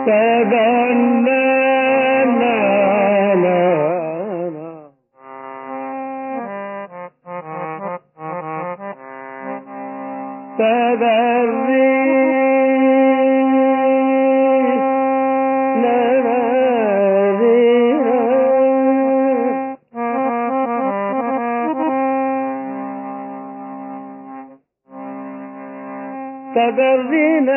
தகர்வின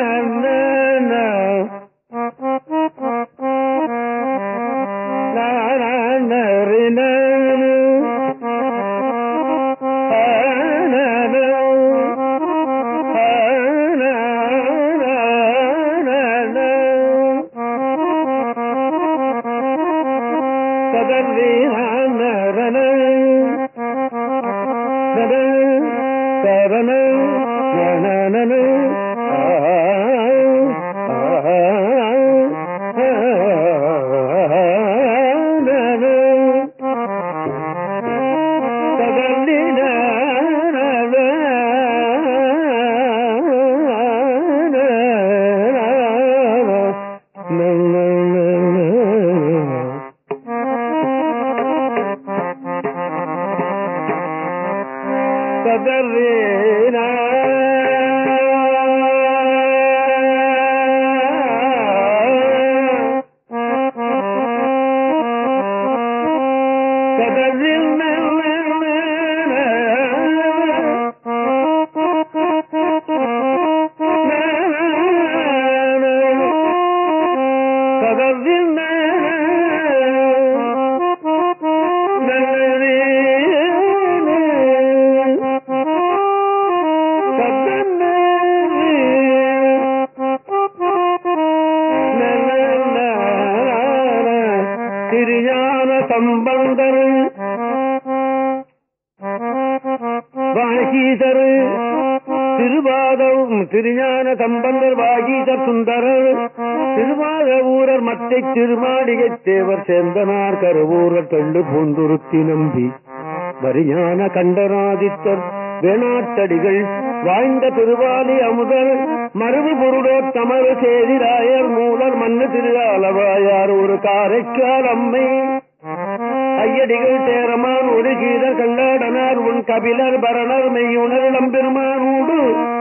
திருஞான சம்பந்தர் வாகீசர் திருவாதம் திருஞான சம்பந்தர் வாகீசர் சுந்தரர் திருவாத ஊரர் மத்தை திருமாளிகை தேவர் சேர்ந்தனார் கருவூரர் தண்டு பூந்துருத்தி நம்பி வரிஞான கண்டராதித்தர் வேணாட்டடிகள் வாழ்ந்த திருவாலி அமுதல் மரபு பொருளோ தமறு சேதிராயர் மூலர் மண்ணு திருவாலவாயார் ஒரு காரைக்கால் அம்மை ஐயடிகள் சேரமான் ஒரு கீதர் கல்லாடனார் உன் கபிலர் பரணர் மெய்யுணர் நம்பெருமானூடு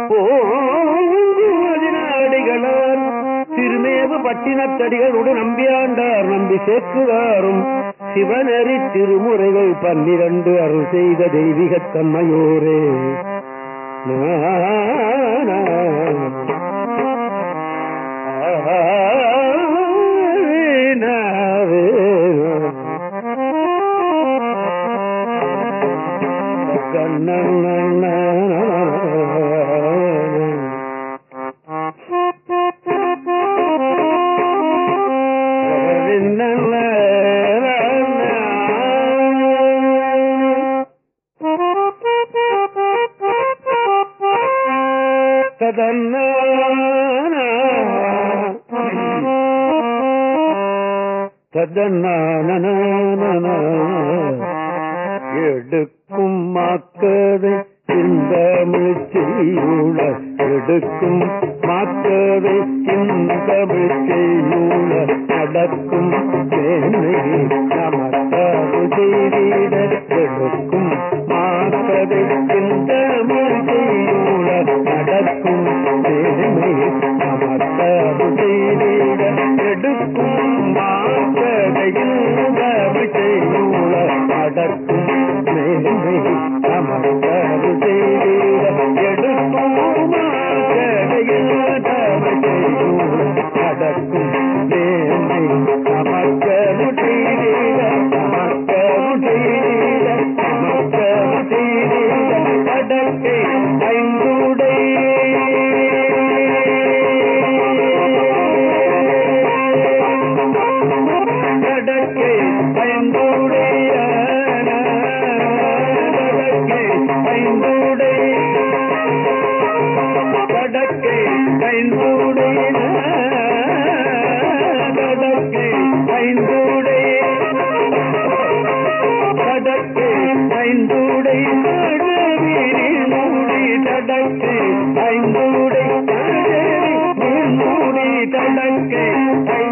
ஓதினாடிகளார் திருமேவு பட்டினத்தடிகளோடு நம்பியாண்டார் நம்பி சேர்க்குவாரும் சிவநெறி திருமுறைகள் பன்னிரண்டு அருள் செய்த தெய்வீகத் தன்மையோரே எடுக்கும் மாக்கதை இந்த செய்யுள எடுக்கும் மாக்கதை இந்த செய்யுள நடக்கும் தேனை நமக்காது செய்திட எடுக்கும் மாக்கதை இந்த செய்யுள நடக்கும் தேனை நமக்காது செய்திட எடுக்கும் மாக்கதையில் செய்யுள நடக்கும் மேன்மை நமக்காது செய்திட எடுக்கும் மாக்கதையில் செய்யுள நடக்கும் மேன்மை நமக்காது செய்திட நமக்காது செய்திட நமக்காது செய்திட கடற்கை ஐந்துடை கடற்கை ஐந்துடைய கடற்கை ஐந்துடை கடற்கை ஐந்துடைய கடற்கை ஐந்துடை கடற்கை ஐந்துடை மூடி கடற்கை ஐந்துடை மூடி கடற்கை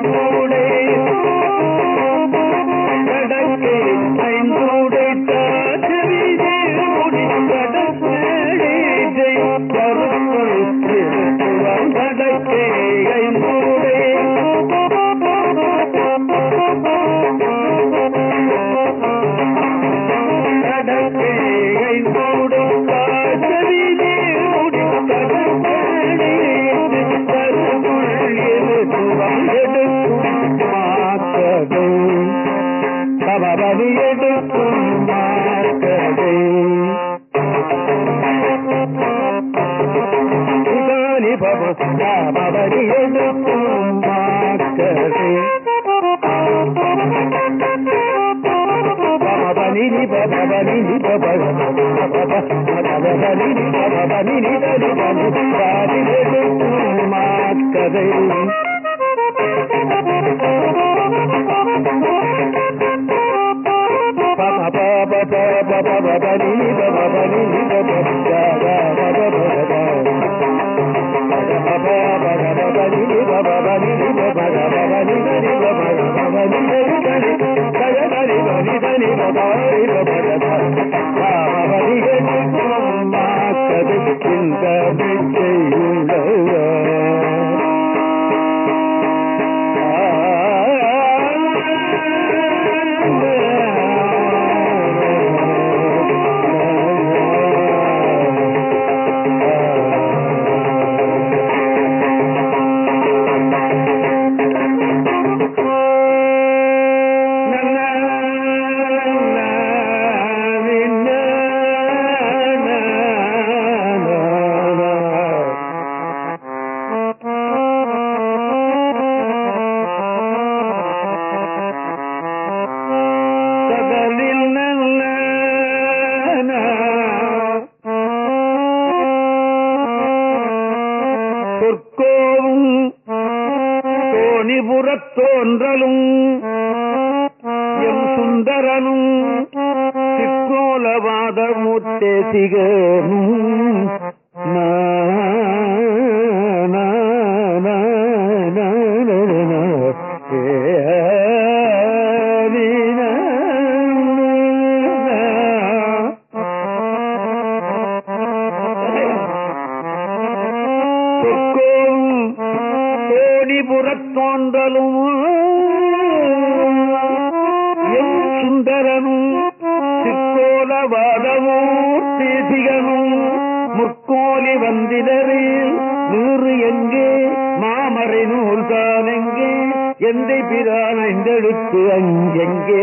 பணி எடுக்கும் மாக்கதை நிதானி பவ பவனி எடுக்கும் மாக்கதை பவனி நி பவனி நி பவனி நி பவனி நி பணி எடுக்கும் மாக்கதை கடலில் நல்ல சொற்கோவும் தோணிபுறத் தோன்றலும் எம் சுந்தரனும் சிக்கோலவாத முத்தேசிகனும் நா, நா, நா, நா, நா, நா, ஏ, நீ, நா, சொற்கோவும் தோணிபுறத் தோன்றலும் எம் சுந்தரனும் சிக்கோலவாதமும் தேசிகனும் முற்கோலி வந்திடரில் நூறு எங்கே மாமறை நூல் தான் எங்கே எந்தை பிரான இந்தெழுத்து அங்கெங்கே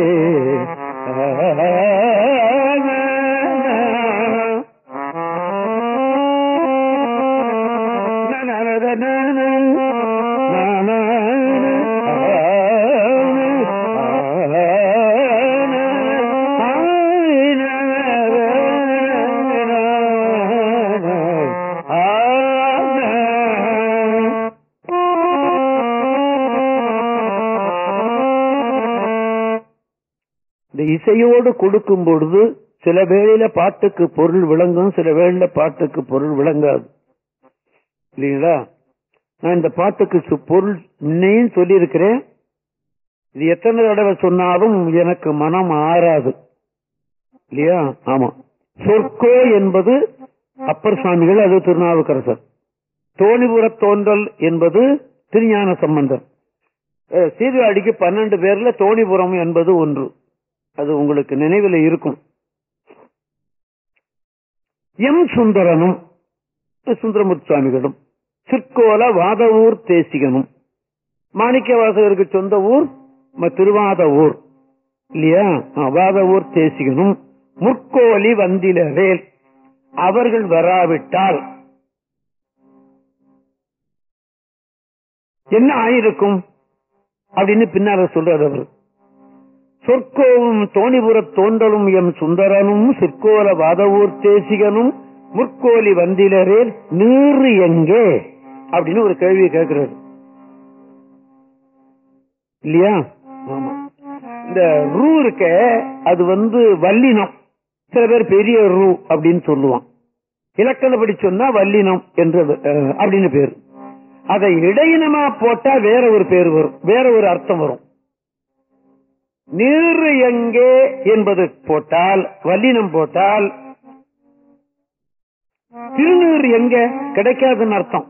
இந்த இசையோடு கொடுக்கும் பொழுது சில வேளையில பாட்டுக்கு பொருள் விளங்கும் சில வேளையில பாட்டுக்கு பொருள் விளங்காது இல்லைங்களா நான் இந்த பாட்டுக்கு சு- பொருள் முன்னையும் சொல்லியிருக்கிறேன் இது எத்தனை தடவை சொன்னாலும் எனக்கு மனம் ஆறாது இல்லையா ஆமா சொற்கோ என்பது அப்பர் சுவாமிகள் அது திருநாவுக்கரசர் தோணிபுரத் தோன்றல் என்பது திருஞான சம்பந்தர் அஹ், சீர்காழிக்கு பன்னெண்டு பேர்ல தோணிபுரம் என்பது ஒன்று அது உங்களுக்கு நினைவில் இருக்கும் எம் சுந்தரனும் சுந்தரமுத்து சுவாமிகளும் சிற்கோல வாதவூர் தேசிகனும் மாணிக்க வாசகருக்கு சொந்த ஊர் ம- திருவாத ஊர் இல்லையா ஆ, வாதவூர் தேசிகனும் முற்கோலி வந்திலவேல் அவர்கள் வராவிட்டால் என்ன ஆயிருக்கும் அப்படின்னு பின்னால சொல்றாரு அவர் சொற்கோவும் தோணிபுரத் தோன்றலும் எம் சுந்தரனும் சிற்கோல வாதவூர் தேசிகனும் முற்கோலி வந்திலரே நீறு எங்கே அப்படின்னு ஒரு கேள்வி கேட்கிறாரு இல்லையா ஆமா இந்த ரூ இருக்க அது வந்து வல்லினம் சில பேர் பெரிய ரூ அப்படின்னு சொல்லுவான் இலக்கணப்படி சொன்னா வல்லினம் என்று அஹ், அப்படின்னு பேரு அதை இடையினமா போட்டா வேற ஒரு பேர் வரும் வேற ஒரு அர்த்தம் வரும் நீர் எங்கே என்பது போட்டால் வல்லினம் போட்டால் திருநீர் எங்க கிடைக்காதுன்னு அர்த்தம்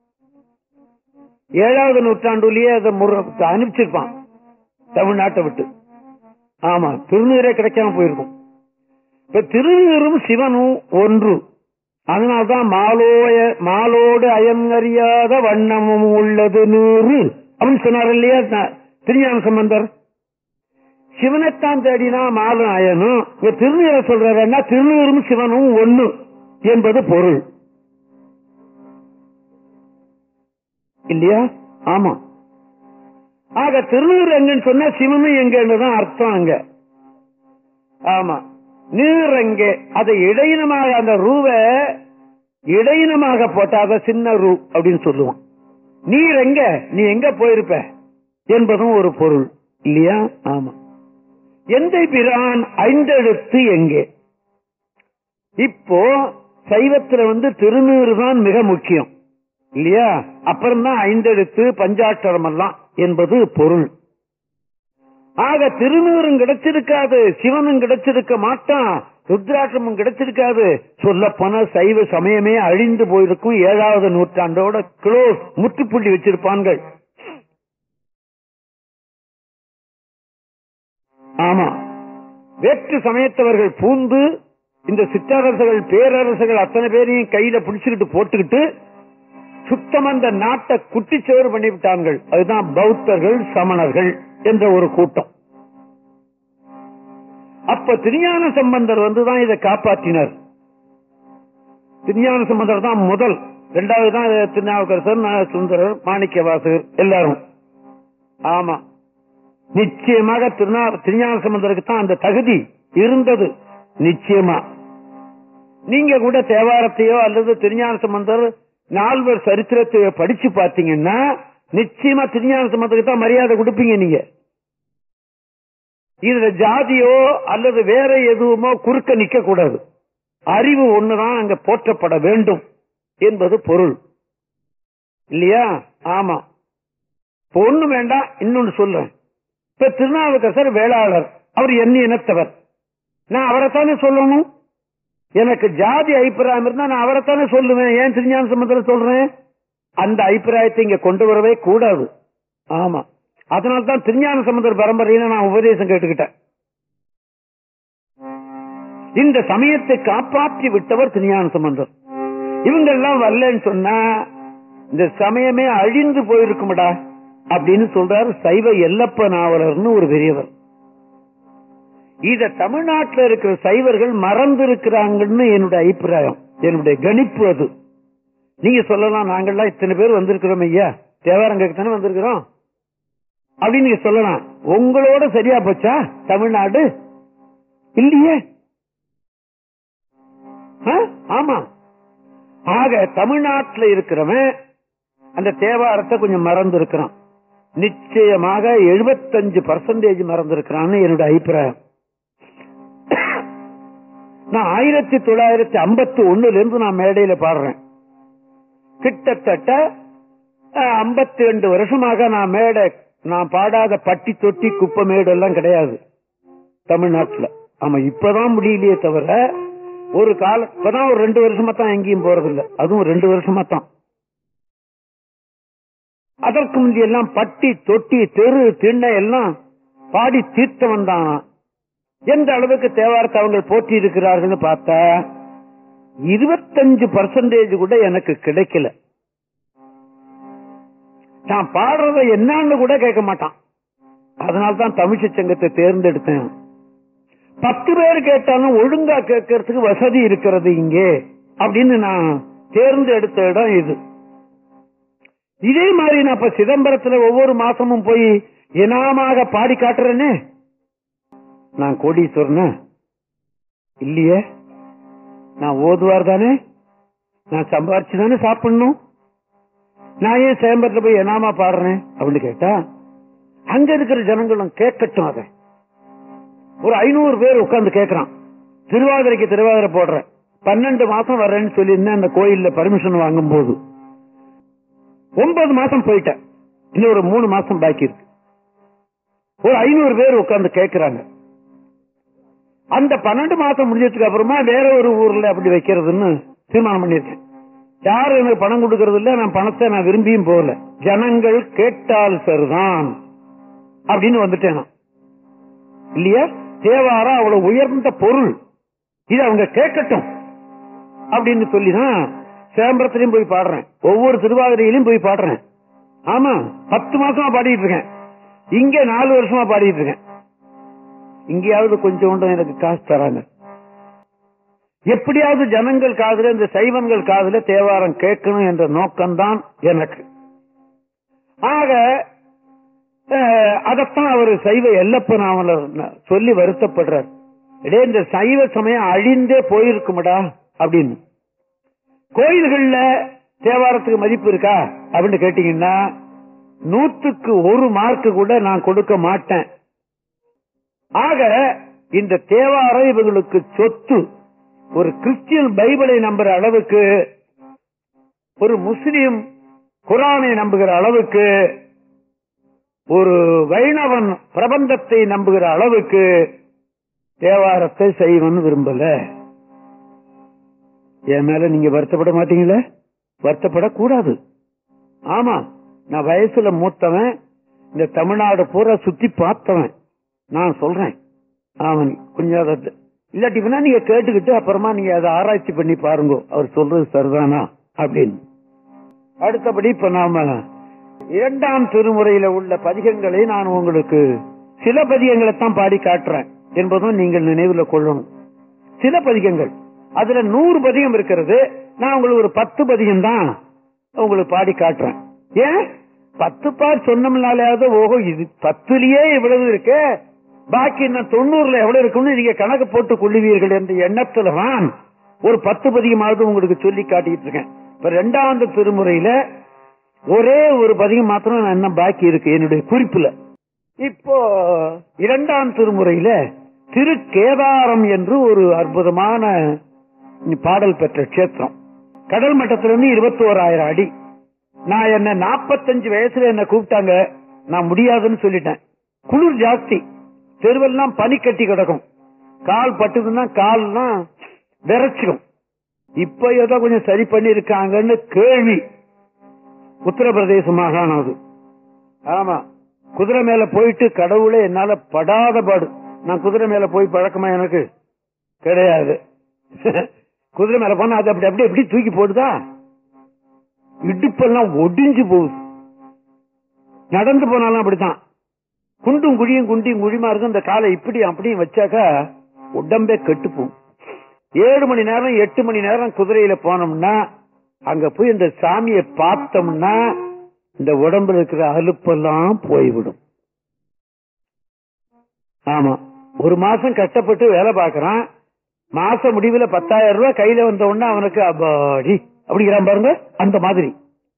ஏழாவது நூற்றாண்டுலயே அதை முற- அனுப்பிச்சிருப்பான் தமிழ்நாட்டை விட்டு ஆமா திருநீரே கிடைக்காம போயிருக்கும் இப்ப திருநீரும் சிவனும் ஒன்று அதனால்தான் மாலோய மாலோடு அயங்கறியாத வண்ணமும் உள்ளது நூறு அப்படின்னு சொன்னார் இல்லையா ந- திருஞான சம்பந்தர் சிவனைத்தான் தேடினா மாலும் அயனும் இங்க திருநீரை சொல்றாருன்னா திருநீரும் சிவனும் ஒண்ணு என்பது பொருள் இல்லையா ஆமா ஆக திருநீர் எங்கன்னு சொன்னா சிவனும் எங்கன்னு தான் அர்த்தம் அங்க ஆமா நீர் எங்கே அதை இடையினமாக அந்த ரூவ இடையினமாக போட்டாத சின்ன ரூ அப்படின்னு சொல்லுவோம் நீர் எங்க நீ எங்க போயிருப்ப என்பதும் ஒரு பொருள் இல்லையா ஆமா எந்த பிரான் ஐந்தெழுத்து எங்கே இப்போ சைவத்துல வந்து திருநீறு தான் மிக முக்கியம் இல்லையா அப்புறம்தான் ஐந்தெழுத்து பஞ்சாட்சரம் எல்லாம் என்பது பொருள் ஆக திருநூறும் கிடைச்சிருக்காது சிவனும் கிடைச்சிருக்க மாட்டான் ருத்ராட்சமும் கிடைச்சிருக்காது சொல்ல போன சைவ சமயமே அழிந்து போயிருக்கும் ஏழாவது நூற்றாண்டோட க்ளோஸ் முற்றுப்புள்ளி வச்சிருப்பான்கள் ஆமா வேற்று சமயத்தவர்கள் பூந்து இந்த சிற்றரசுகள் பேரரசுகள் அத்தனை பேரையும் கையில பிடிச்சுக்கிட்டு போட்டுக்கிட்டு சுத்தம் அந்த நாட்டை குட்டிச்சோறு பண்ணிவிட்டார்கள் அதுதான் பௌத்தர்கள் சமணர்கள் என்ற ஒரு கூட்டம் அப்ப திருஞான சம்பந்தர் வந்துதான் இதை காப்பாற்றினார் திருஞான சம்பந்தர் தான் முதல் இரண்டாவது தான் திருநாவுக்கரசர் நா- சுந்தரர் மாணிக்கவாசகர் எல்லாரும் ஆமா நிச்சயமாக திருநா திருஞான சம்பந்தருக்கு தான் அந்த தகுதி இருந்தது நிச்சயமா நீங்க கூட தேவாரத்தையோ அல்லது திருஞான சம்பந்தர் நால்வர் சரித்திரத்தை படிச்சு பாத்தீங்கன்னா நிச்சயமா திருஞான சம்பந்தருக்கு தான் மரியாதை கொடுப்பீங்க நீங்க இதுல ஜாதியோ அல்லது வேற எதுவுமோ குறுக்க நிக்க கூடாது அறிவு ஒண்ணுதான் அங்க போற்றப்பட வேண்டும் என்பது பொருள் இல்லையா ஆமா இப்ப ஒண்ணு வேண்டாம் இன்னொன்னு சொல்றேன் இப்ப திருநாவுக்கரசர் வேளாளர் அவர் என்ன இனத்தவர் நான் அவரைத்தானே சொல்லணும் எனக்கு ஜாதி அபிப்பிராயம் இருந்தா நான் அவரைத்தானே சொல்லுவேன் ஏன் திருஞான சம்பந்தத்தில் சொல்றேன் அந்த அபிப்பிராயத்தை இங்க கொண்டு வரவே கூடாது ஆமா அதனால தான் திருஞான சம்பந்தர் பரம்பரையில நான் உபதேசம் கேட்டுக்கிட்டேன் இந்த சமயத்தை காப்பாற்றி விட்டவர் திருஞான சம்பந்தர் இவங்க எல்லாம் வரலன்னு சொன்னா இந்த சமயமே அழிந்து போயிருக்கும்டா அப்படின்னு சொல்றாரு சைவ எல்லப்ப நாவலர்னு ஒரு பெரியவர் இத தமிழ்நாட்டில் இருக்கிற சைவர்கள் மறந்து இருக்கிறாங்கன்னு என்னுடைய அபிப்பிராயம் என்னுடைய கணிப்பு அது நீங்க சொல்லலாம் நாங்கள்லாம் இத்தனை பேர் வந்திருக்கிறோம் ஐயா தேவாரங்க தானே வந்திருக்கிறோம் அப்படின்னு நீங்க சொல்லலாம் உங்களோட சரியா போச்சா தமிழ்நாடு இல்லையே ஆ? ஆமா ஆக தமிழ்நாட்டில் இருக்கிறவன் அந்த தேவாரத்தை கொஞ்சம் மறந்து இருக்கிறான் நிச்சயமாக 75% பர்சன்டேஜ் மறந்து இருக்கிறான்னு என்னுடைய அபிப்பிராயம் நான் ஆயிரத்தி தொள்ளாயிரத்தி ஐம்பத்தி ஒண்ணுல இருந்து நான் மேடையில பாடுறேன் கிட்டத்தட்ட ஐம்பத்தி ரெண்டு வருஷமாக நான் மேடை நான் பாடாத பட்டி தொட்டி குப்பை மேடு எல்லாம் கிடையாது தமிழ்நாட்டுல ஆமா இப்பதான் முடியலையே தவிர ஒரு கால இப்பதான் ஒரு ரெண்டு வருஷமா தான் எங்கேயும் போறதில்ல அதுவும் ரெண்டு வருஷமா தான் அதற்கு முந்தி எல்லாம் பட்டி தொட்டி தெரு திண்ணை எல்லாம் பாடி தீர்த்தவன் தான் எந்த அளவுக்கு தேவாரத்தை அவங்க போற்றி இருக்கிறார்கள்னு பார்த்தா இருபத்தஞ்சு பர்சன்டேஜ் கூட எனக்கு கிடைக்கல நான் பாடுறத என்னன்னு கூட கேட்க மாட்டான் அதனால்தான் தமிழ்ச்சி சங்கத்தை தேர்ந்தெடுத்தேன் பத்து பேர் கேட்டாலும் ஒழுங்கா கேட்கறதுக்கு வசதி இருக்கிறது இங்கே அப்படின்னு நான் தேர்ந்தெடுத்த இடம் இது இதே மாதிரி நான் இப்ப சிதம்பரத்துல ஒவ்வொரு மாசமும் போய் இனாமாக பாடி காட்டுறேனே நான் கோடீஸ்வரனா இல்லையே நான் ஓதுவார் தானே நான் சம்பாரிச்சு தானே சாப்பிடணும் நான் ஏன் சேம்பரத்துல போய் என்னாமா பாடுறேன் அப்படின்னு கேட்டா அங்க இருக்கிற ஜனங்களும் கேட்கட்டும் அதை ஒரு ஐநூறு பேர் உட்கார்ந்து கேட்கறான் திருவாதிரைக்கு திருவாதிரை போடுறேன் பன்னெண்டு மாசம் வர்றேன்னு சொல்லியிருந்தேன் அந்த கோயில்ல பர்மிஷன் வாங்கும் போது ஒன்பது மாசம் போயிட்டேன் இன்னும் ஒரு மூணு மாசம் பாக்கி இருக்கு ஒரு ஐநூறு பேர் உட்கார்ந்து கேட்கறாங்க அந்த பன்னெண்டு மாசம் முடிஞ்சதுக்கு அப்புறமா வேற ஒரு ஊர்ல அப்படி வைக்கிறதுன்னு தீர்மானம் பண்ணிருக்கேன் யாரும் எனக்கு பணம் கொடுக்கறது இல்ல நான் பணத்தை நான் விரும்பியும் போகல ஜனங்கள் கேட்டால் சரிதான் அப்படின்னு வந்துட்டேன் நான். இல்லையா தேவாரம் அவ்வளவு உயர்ந்த பொருள் இது அவங்க கேட்கட்டும் அப்படின்னு சொல்லிதான் சேம்பரத்திலையும் போய் பாடுறேன் ஒவ்வொரு திருவாதிரையிலும் போய் பாடுறேன் ஆமா பத்து மாசமா பாடிட்டு இருக்கேன் இங்க நாலு வருஷமா பாடிட்டு இருக்கேன் இங்கேயாவது கொஞ்சோண்டு எனக்கு காசு தராங்க எப்படியாவது ஜனங்கள் காதுல இந்த சைவங்கள் காதுல தேவாரம் கேட்கணும் என்ற நோக்கம்தான் எனக்கு ஆக அஹ், அதைத்தான் அவர் சைவ எல்லப்ப நாவலர் சொல்லி வருத்தப்படுறார் இடே இந்த சைவ சமயம் அழிந்தே போயிருக்குமடா அப்படின்னு கோயில்கள்ல தேவாரத்துக்கு மதிப்பு இருக்கா அப்படின்னு கேட்டீங்கன்னா நூத்துக்கு ஒரு மார்க் கூட நான் கொடுக்க மாட்டேன் ஆக இந்த தேவாரம் இவங்களுக்கு சொத்து ஒரு கிறிஸ்டியன் பைபிளை நம்புற அளவுக்கு ஒரு முஸ்லிம் குரானை நம்புகிற அளவுக்கு ஒரு வைணவன் பிரபந்தத்தை நம்புகிற அளவுக்கு தேவாரத்தை செய்வன் விரும்பல என் மேல நீங்க வருத்தப்பட மாட்டீங்களே வருத்தப்படக்கூடாது ஆமா நான் வயசுல மூத்தவன் இந்த தமிழ்நாடு பூரா சுத்தி பார்த்தவன் நான் சொல்றேன் அவன் கொஞ்சம் அதை இல்லாட்டி வேணா நீங்க கேட்டுக்கிட்டு அப்புறமா நீங்க அதை ஆராய்ச்சி பண்ணி பாருங்க அவர் சொல்றது சரிதானா அப்படின்னு அடுத்தபடி இப்ப நாம இரண்டாம் திருமுறையில உள்ள பதிகங்களை நான் உங்களுக்கு சில பதிகங்களை தான் பாடி காட்டுறேன் என்பதும் நீங்கள் நினைவில் கொள்ளணும் சில பதிகங்கள் அதுல நூறு பதிகம் இருக்கிறது நான் உங்களுக்கு ஒரு பத்து பதிகம் தான் உங்களுக்கு பாடி காட்டுறேன் ஏன் பத்து பார் சொன்னோம்னாலேயாவது ஓஹோ இது பத்துலயே இவ்வளவு இருக்கு பாக்கி இன்னும் தொண்ணூறுல எவ்வளவு இருக்குன்னு நீங்க கணக்கு போட்டு கொள்ளுவீர்கள் என்ற எண்ணத்துல தான் ஒரு பத்து பதிகமாவது உங்களுக்கு சொல்லி காட்டிட்டு இருக்கேன் இப்ப ரெண்டாவது திருமுறையில ஒரே ஒரு பதிகம் மாத்திரம் நான் இன்னும் பாக்கி இருக்கு என்னுடைய குறிப்புல இப்போ இரண்டாம் திருமுறையில திருக்கேதாரம் என்று ஒரு அற்புதமான பாடல் பெற்ற கஷேத்திரம் கடல் மட்டத்திலிருந்து இருபத்தி ஓராயிரம் அடி நான் என்ன நாற்பத்தஞ்சு வயசுல என்ன கூப்பிட்டாங்க நான் முடியாதுன்னு சொல்லிட்டேன் குளிர் ஜாஸ்தி தெருவெல்லாம் பனி கட்டி கிடக்கும் கால் பட்டுதுன்னா கால்லாம் விரைச்சிடும் இப்ப ஏதோ கொஞ்சம் சரி பண்ணி இருக்காங்கன்னு கேள்வி உத்தரப்பிரதேச மாகாணம் அது ஆமா குதிரை மேல போயிட்டு கடவுளே என்னால படாத பாடு நான் குதிரை மேல போய் பழக்கமா எனக்கு கிடையாது குதிரை மேல போனா அது அப்படி அப்படி எப்படி தூக்கி போடுதா இடுப்பெல்லாம் ஒடிஞ்சு போகுது நடந்து போனாலும் அப்படித்தான் குண்டும் குழியும் குண்டியும் குழிமா இருக்கும் இந்த காலை இப்படி அப்படியும் வச்சாக்கா உடம்பே கெட்டு போகும் ஏழு மணி நேரம் எட்டு மணி நேரம் குதிரையில போனோம்னா அங்க போய் இந்த சாமியை பார்த்தோம்னா இந்த உடம்புல இருக்கிற அலுப்பெல்லாம் போய்விடும் ஆமா ஒரு மாசம் கஷ்டப்பட்டு வேலை பார்க்கறான் மாச முடிவுல பத்தாயிரம் ரூபாய் கையில வந்த உடனே அவனுக்கு அப்பாடி அப்படிங்கிறான் பாருங்க அந்த மாதிரி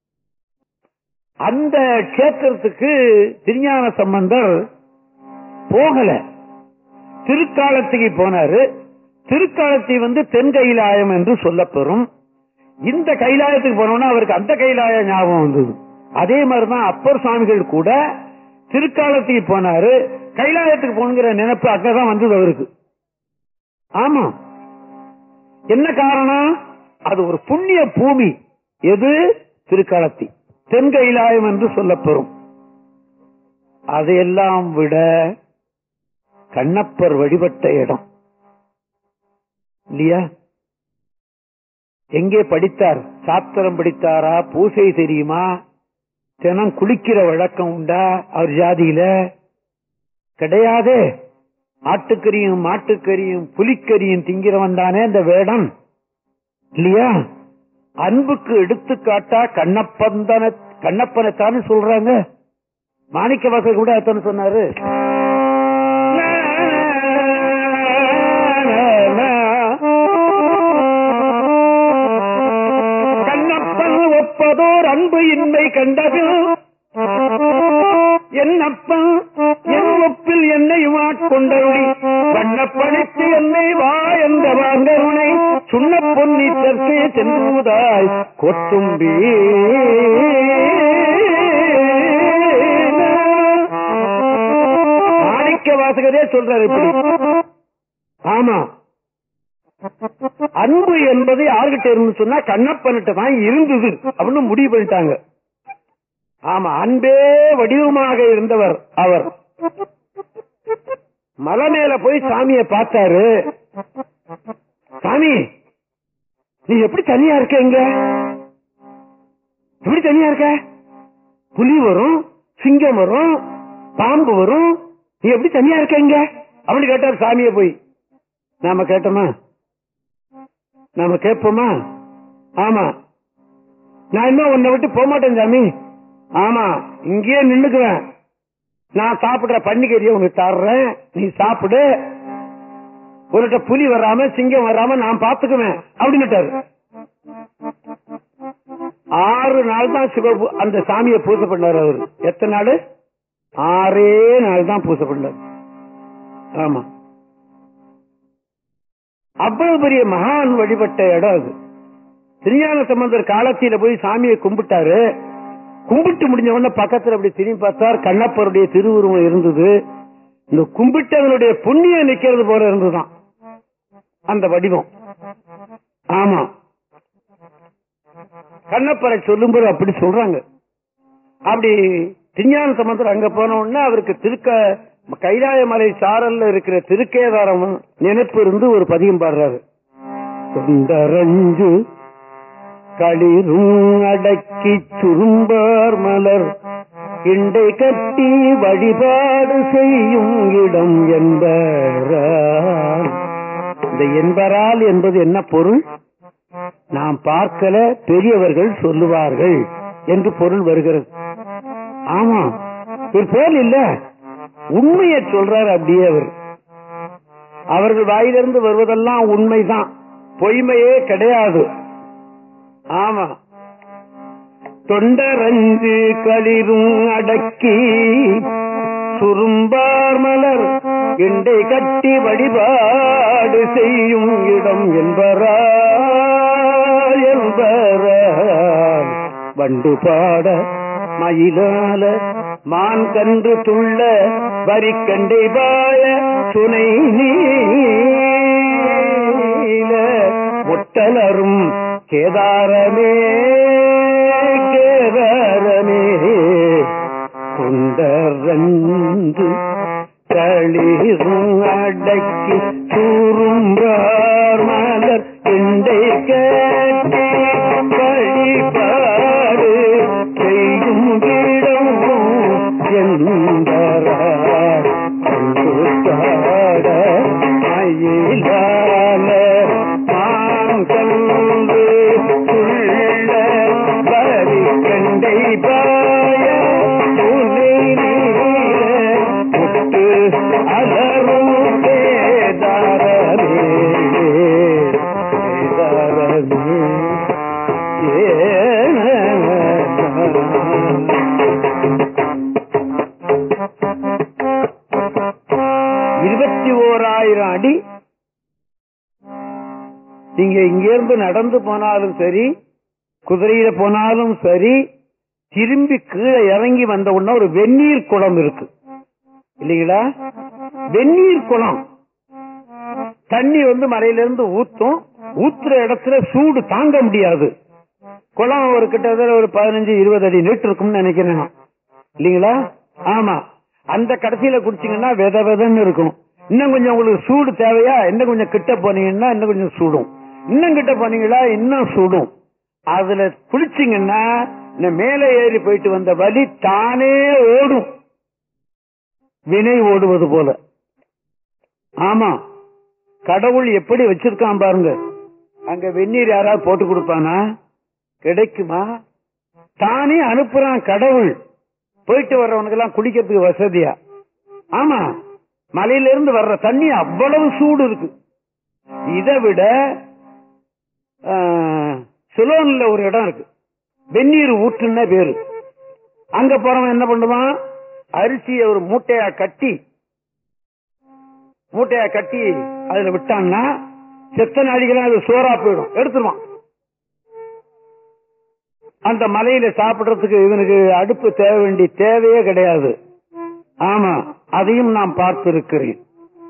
அந்த கேத்திரத்துக்கு திருஞான சம்பந்தர் போகல திருக்காலத்துக்கு போனாரு திருக்காலத்தை வந்து தென் கைலாயம் என்று சொல்லப்பெறும் இந்த கைலாயத்துக்கு போனோம்னா அவருக்கு அந்த கைலாய ஞாபகம் வந்தது அதே மாதிரிதான் அப்பர் சுவாமிகள் கூட திருக்காலத்துக்கு போனாரு கைலாயத்துக்கு போனுங்கிற நினைப்பு அங்கதான் வந்தது அவருக்கு ஆமா என்ன காரணம் அது ஒரு புண்ணிய பூமி எது திருக்காலத்தி தென் கைலாயம் என்று சொல்லப்பெறும் அதையெல்லாம் விட கண்ணப்பர் வழிபட்ட இடம் இல்லையா எங்கே படித்தார் சாத்திரம் படித்தாரா பூசை தெரியுமா தினம் குளிக்கிற வழக்கம் உண்டா அவர் ஜாதியில கிடையாதே ஆட்டுக்கறியும் மாட்டுக்கறியும் புலிக்கறியும் திங்கிறவன் தானே இந்த வேடம் இல்லையா அன்புக்கு எடுத்துக்காட்டா கண்ணப்பந்தன கண்ணப்பனைத்தானே சொல்றாங்க மாணிக்க வாசல் கூட அத்தனை சொன்னாரு கண்ணப்பன் ஒப்பதோர் அன்பு இன்மை கண்டது என்னப்பன் என் ஒப்பில் என்னை வாட்கொண்டருளி வண்ணப்படைத்து என்னை வா என்ற வாங்கருணை சுண்ண பொன்னி தெற்கே சென்றுவதாய் கொத்தும்பி மாணிக்க வாசகரே சொல்றாரு இப்படி ஆமா அன்பு என்பது யாருகிட்ட இருந்து சொன்னா கண்ணப்பன்கிட்ட தான் இருந்தது அப்படின்னு முடிவு பண்ணிட்டாங்க ஆமா அன்பே வடிவமாக இருந்தவர் அவர் மலை மேல போய் சாமியை பார்த்தாரு சாமி நீ எப்படி தனியா இருக்க இங்க எப்படி தனியா இருக்க புலி வரும் சிங்கம் வரும் பாம்பு வரும் நீ எப்படி தனியா இருக்க இங்க அப்படின்னு கேட்டார் சாமியை போய் நாம கேட்டோமா நாம கேட்போமா ஆமா நான் இன்னும் உன்னை விட்டு போக மாட்டேன் சாமி ஆமா இங்கேயே நின்னுக்குவேன் நான் சாப்பிடுற பன்னிக்கறியை உனக்கு தர்றேன் நீ சாப்பிடு உன்கிட்ட புலி வராம சிங்கம் வராம நான் பாத்துக்குவேன் அப்படின்னுட்டாரு ஆறு நாள் தான் சிவ அந்த சாமியை பூசை பண்ணார் அவரு எத்தனை நாள் ஆறே நாள் தான் பூசை பண்ணார் ஆமா அவ்வளவு பெரிய மகான் வழிபட்ட இடம் அது திருஞான சம்பந்தர் காலத்தில போய் சாமியை கும்பிட்டாரு கும்பிட்டு முடிஞ்ச உடனே பக்கத்துல அப்படி திரும்பி பார்த்தார் கண்ணப்பருடைய திருவுருவம் இருந்தது இந்த கும்பிட்டவனுடைய புண்ணியம் நிக்கிறது போல இருந்துதான் அந்த வடிவம் ஆமா கண்ணப்பரை சொல்லும்போது அப்படி சொல்றாங்க அப்படி திருஞான சம்பந்தர் அங்க போன உடனே அவருக்கு திருக்க கைலாய மலை சாரல்ல இருக்கிற திருக்கேதாரம் நினைப்பு இருந்து ஒரு பதியம் பாடுறாரு தொண்டரஞ்சு களிரும் அடக்கி சுரும்பார் மலர் கிண்டை கட்டி வழிபாடு செய்யும் இடம் என்பரால் இந்த என்பரால் என்பது என்ன பொருள் நாம் பார்க்கல பெரியவர்கள் சொல்லுவார்கள் என்று பொருள் வருகிறது ஆமா ஒரு பொருள் இல்ல உண்மையை சொல்றார் அப்படியே அவர் அவர்கள் வாயிலிருந்து வருவதெல்லாம் உண்மைதான் பொய்மையே கிடையாது ஆமா தொண்டரஞ்சு களிரும் அடக்கி சுரும்பார் மலர் இண்டை கட்டி வழிபாடு செய்யும் இடம் என்பரால் என்பரால் வண்டு பாட மயிலால மான் கன்று துள்ள வரிக்கண்டை பாய துணை நீல முட்டலரும் கேதாரமே கேதாரமே கொண்டரந்து களிரும் அடக்கி சூரும்பார் மலர் எண்டை கேட்டி வழிபாடு செய்யும் இடம் என்பரார் கொண்டாட மயிலான மாங்கன்று துள்ள வரி கண்டை பாய துணை முட்டு அலரும் கேதாரமே கேதாரமே இருபத்தி ஓராயிரம் அடி நீங்க இங்கிருந்து நடந்து போனாலும் சரி குதிரையில போனாலும் சரி திரும்பி கீழே இறங்கி வந்த உடனே ஒரு வெந்நீர் குளம் இருக்கு இல்லைங்களா வெந்நீர் குளம் தண்ணி வந்து மலையிலிருந்து ஊத்தும் ஊத்துற இடத்துல சூடு தாங்க முடியாது குளம் ஒரு கிட்டத்தட்ட ஒரு பதினஞ்சு இருபது அடி நீட்டு இருக்கும்னு நினைக்கிறேன் நான். இல்லீங்களா ஆமா அந்த கடைசியில குடிச்சீங்கன்னா வித விதன்னு இருக்கும் இன்னும் கொஞ்சம் உங்களுக்கு சூடு தேவையா இன்னும் கொஞ்சம் கிட்ட போனீங்கன்னா இன்னும் கொஞ்சம் சூடும் இன்னும் கிட்ட போனீங்களா இன்னும் சூடும் அதுல குளிச்சீங்கன்னா இந்த மேலே ஏறி போயிட்டு வந்த வலி தானே ஓடும் வினை ஓடுவது போல ஆமா கடவுள் எப்படி வச்சிருக்கான் பாருங்க அங்க வெந்நீர் யாராவது போட்டு கொடுப்பானா கிடைக்குமா தானே அனுப்புறான் கடவுள் போயிட்டு வர்றவனுக்கு எல்லாம் குடிக்கிறதுக்கு வசதியா ஆமா மலையில இருந்து வர்ற தண்ணி அவ்வளவு சூடு இருக்கு இதை விட சுலோன்ல ஒரு இடம் இருக்கு வெந்நீர் ஊற்றுன்னு பேரு அங்க போறவன் என்ன பண்ணுவான் அரிசியை ஒரு மூட்டையா கட்டி மூட்டையா கட்டி அதுல விட்டான்னா செத்த நாடிகளாம் அது சோறா போயிடும் எடுத்துருவான் அந்த மலையில சாப்பிடுறதுக்கு இவனுக்கு அடுப்பு தேவை வேண்டிய தேவையே கிடையாது ஆமா அதையும் நான் பார்த்திருக்கிறேன்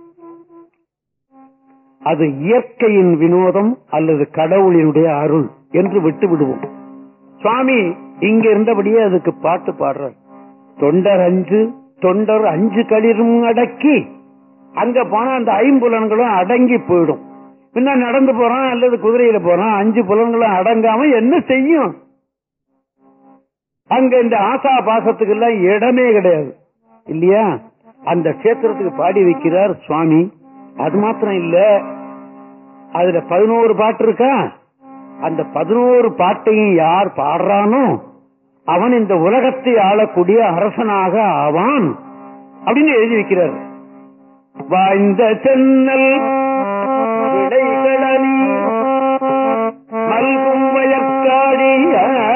அது இயற்கையின் வினோதம் அல்லது கடவுளினுடைய அருள் என்று விட்டு விடுவோம் சுவாமி இங்க இருந்தபடியே அதுக்கு பாட்டு பாடுறார் தொண்டர் அஞ்சு தொண்டர் அஞ்சு களிரும் அடக்கி அங்க போனா அந்த ஐம்புலன்களும் அடங்கி போயிடும் பின்ன நடந்து போறான் அல்லது குதிரையில போறான் அஞ்சு புலன்களும் அடங்காம என்ன செய்யும் அங்க இந்த ஆசா பாசத்துக்கு எல்லாம் இடமே கிடையாது இல்லையா அந்த கஷேத்திரத்துக்கு பாடி வைக்கிறார் சுவாமி அது மாத்திரம் இல்ல அதுல பதினோரு பாட்டு இருக்கா அந்த பதினோரு பாட்டையும் யார் பாடுறானோ அவன் இந்த உலகத்தை ஆளக்கூடிய அரசனாக ஆவான் அப்படின்னு எழுதி வைக்கிறார் வாய்ந்த சென்னல் விடைகளனி மல்கும் வயற்காடிய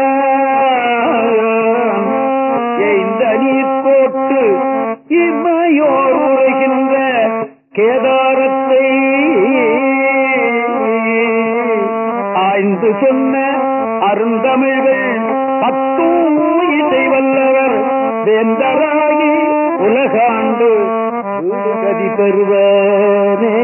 இந்த நீர் போட்டு இம்மையோர் உரைகின்ற கேதாரத்தை ஆய்ந்து சொன்ன அருந்தமிழ்கள் பத்தும் இசை வல்லவர் வேந்தராகி உலகாண்டு வீடு கதி பெறுவனே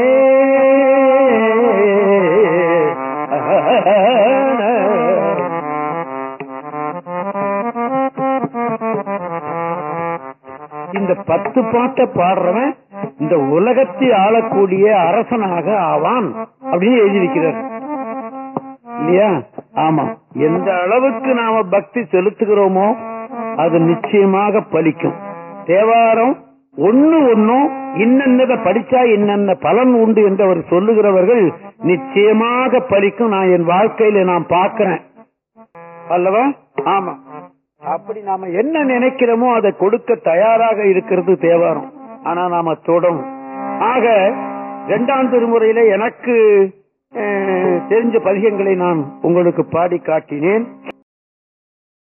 இந்த பத்து பாட்டை பாடுறவன் இந்த உலகத்தை ஆளக்கூடிய அரசனாக ஆவான் அப்படின்னு எழுதி வைக்கிறார் இல்லையா ஆமா எந்த அளவுக்கு நாம பக்தி செலுத்துகிறோமோ அது நிச்சயமாக பலிக்கும் தேவாரம் ஒண்ணு ஒன்னும் இன்னென்னதை படிச்சா இன்னென்ன பலன் உண்டு என்று அவர் சொல்லுகிறவர்கள் நிச்சயமாக பலிக்கும் நான் என் வாழ்க்கையில நான் பார்க்கிறேன் அல்லவா ஆமா அப்படி நாம என்ன நினைக்கிறோமோ அதை கொடுக்க தயாராக இருக்கிறது தேவாரம் ஆனா நாம தொடரும் ஆக இரண்டாம் திருமுறையில எனக்கு அஹ், தெரிஞ்ச பதிகங்களை நான் உங்களுக்கு பாடி காட்டினேன்